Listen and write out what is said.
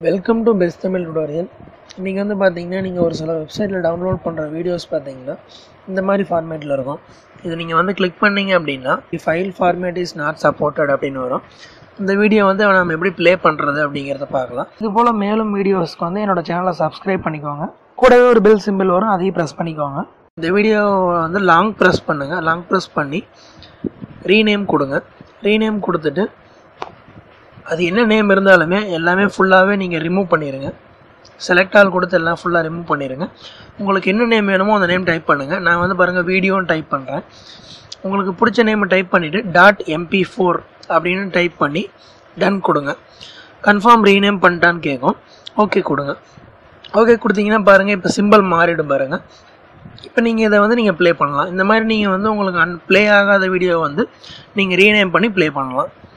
welcome to best Tamil tutorial இன்றைக்கி வந்து பார்த்தீங்கன்னா நீங்கள் ஒரு சில வெப்சைட்டில் டவுன்லோட் பண்ணுற வீடியோஸ் பார்த்தீங்கன்னா இந்த மாதிரி ஃபார்மேட்டில் இருக்கும் இது நீங்கள் வந்து கிளிக் பண்ணீங்க அப்படின்னா file format is not supported அப்படின்னு வரும் இந்த வீடியோ வந்து நம்ம எப்படி ப்ளே பண்ணுறது அப்படிங்கிறத பார்க்கலாம் இது போல் மேலும் வீடியோஸ்க்கு வந்து என்னோட சேனலை சப்ஸ்கிரைப் பண்ணிக்கோங்க கூடவே ஒரு பெல் சிம்பிள் வரும் அதையும் ப்ரெஸ் பண்ணிக்கோங்க இந்த வீடியோ வந்து லாங் ப்ரெஸ் பண்ணுங்கள் லாங் ப்ரெஸ் பண்ணி ரீநேம் கொடுங்க ரீநேம் கொடுத்துட்டு அது என்ன நேம் இருந்தாலுமே எல்லாமே ஃபுல்லாகவே நீங்கள் ரிமூவ் பண்ணிடுங்க செலக்ட் ஆல் கொடுத்து எல்லாம் ஃபுல்லாக ரிமூவ் பண்ணிடுங்க உங்களுக்கு என்ன நேம் வேணுமோ அந்த நேம் டைப் பண்ணுங்கள் நான் வந்து பாருங்கள் வீடியோன்னு டைப் பண்ணுறேன் உங்களுக்கு பிடிச்ச நேம் டைப் பண்ணிவிட்டு டாட் எம்பி ஃபோர் அப்படின்னு டைப் பண்ணி டன் கொடுங்க கன்ஃபார்ம் ரீநேம் பண்ணிட்டான்னு கேட்கும் ஓகே கொடுங்க ஓகே கொடுத்தீங்கன்னா பாருங்கள் இப்போ சிம்பிள் மாறிடும் பாருங்கள் இப்போ நீங்கள் இதை வந்து நீங்கள் ப்ளே பண்ணலாம் இந்த மாதிரி நீங்கள் வந்து உங்களுக்கு அன் ப்ளே ஆகாத வீடியோ வந்து நீங்கள் ரீநேம் பண்ணி ப்ளே பண்ணலாம்